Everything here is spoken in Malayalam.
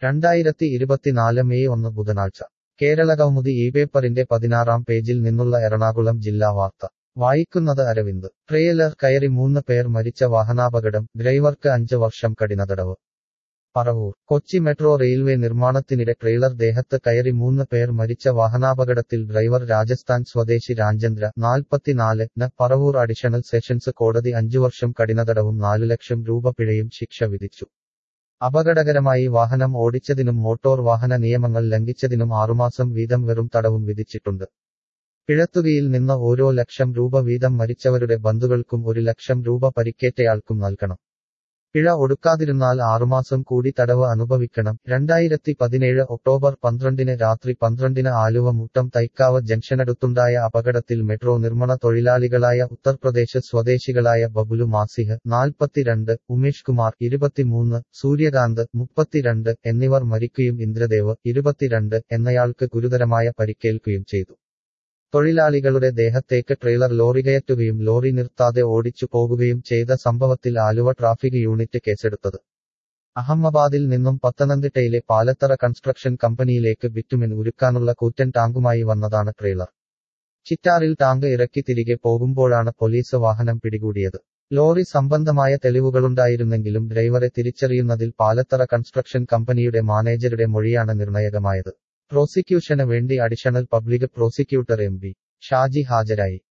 രണ്ടായിരത്തി ഇരുപത്തിനാല് മെയ് ഒന്ന് ബുധനാഴ്ച കേരളകൗമുദി ഈ പേപ്പറിന്റെ പതിനാറാം പേജിൽ നിന്നുള്ള എറണാകുളം ജില്ലാ വാർത്ത വായിക്കുന്നത് അരവിന്ദ് ട്രെയിലർ കയറി മൂന്ന് പേർ മരിച്ച വാഹനാപകടം ഡ്രൈവർക്ക് അഞ്ച് വർഷം കഠിനതടവ് പറവൂർ കൊച്ചി മെട്രോ റെയിൽവേ നിർമ്മാണത്തിനിടെ ട്രെയിലർ ദേഹത്ത് കയറി മൂന്ന് പേർ മരിച്ച വാഹനാപകടത്തിൽ ഡ്രൈവർ രാജസ്ഥാൻ സ്വദേശി രാജേന്ദ്ര നാൽപ്പത്തിനാല് ന് പറവൂർ അഡീഷണൽ സെഷൻസ് കോടതി അഞ്ചു വർഷം കഠിനതടവും നാലു ലക്ഷം രൂപ പിഴയും ശിക്ഷ വിധിച്ചു അപകടകരമായി വാഹനം ഓടിച്ചതിനും മോട്ടോർ വാഹന നിയമങ്ങൾ ലംഘിച്ചതിനും ആറുമാസം വീതം വെറും തടവും വിധിച്ചിട്ടുണ്ട് പിഴത്തുകയിൽ നിന്ന് ഓരോ ലക്ഷം രൂപ വീതം മരിച്ചവരുടെ ബന്ധുക്കൾക്കും ഒരു ലക്ഷം രൂപ പരിക്കേറ്റയാൾക്കും നൽകണം പിഴ ഒടുക്കാതിരുന്നാൽ ആറുമാസം കൂടി തടവ് അനുഭവിക്കണം രണ്ടായിരത്തി പതിനേഴ് ഒക്ടോബർ പന്ത്രണ്ടിന് രാത്രി പന്ത്രണ്ടിന് ആലുവ മുട്ടം തൈക്കാവ് ജംഗ്ഷനടുത്തുണ്ടായ അപകടത്തിൽ മെട്രോ നിർമ്മാണ തൊഴിലാളികളായ ഉത്തർപ്രദേശ് സ്വദേശികളായ ബബുലു മാസിഹ് നാൽപ്പത്തിരണ്ട് ഉമേഷ് കുമാർ ഇരുപത്തിമൂന്ന് സൂര്യകാന്ത് മുപ്പത്തിരണ്ട് എന്നിവർ മരിക്കുകയും ഇന്ദ്രദേവ് ഇരുപത്തിരണ്ട് എന്നയാൾക്ക് ഗുരുതരമായ പരിക്കേൽക്കുകയും ചെയ്തു തൊഴിലാളികളുടെ ദേഹത്തേക്ക് ട്രെയിലർ ലോറി കയറ്റുകയും ലോറി നിർത്താതെ ഓടിച്ചു പോകുകയും ചെയ്ത സംഭവത്തിൽ ആലുവ ട്രാഫിക് യൂണിറ്റ് കേസെടുത്തത് അഹമ്മദാബാദിൽ നിന്നും പത്തനംതിട്ടയിലെ പാലത്തറ കൺസ്ട്രക്ഷൻ കമ്പനിയിലേക്ക് ബിറ്റുമിൻ ഉരുക്കാനുള്ള കൂറ്റൻ ടാങ്കുമായി വന്നതാണ് ട്രെയിലർ ചിറ്റാറിൽ ടാങ്ക് ഇറക്കി തിരികെ പോകുമ്പോഴാണ് പോലീസ് വാഹനം പിടികൂടിയത് ലോറി സംബന്ധമായ തെളിവുകളുണ്ടായിരുന്നെങ്കിലും ഡ്രൈവറെ തിരിച്ചറിയുന്നതിൽ പാലത്തറ കൺസ്ട്രക്ഷൻ കമ്പനിയുടെ മാനേജരുടെ മൊഴിയാണ് നിർണായകമായത് പ്രോസിക്യൂഷന് വേണ്ടി additional public prosecutor M B Shaji ഹാജരായി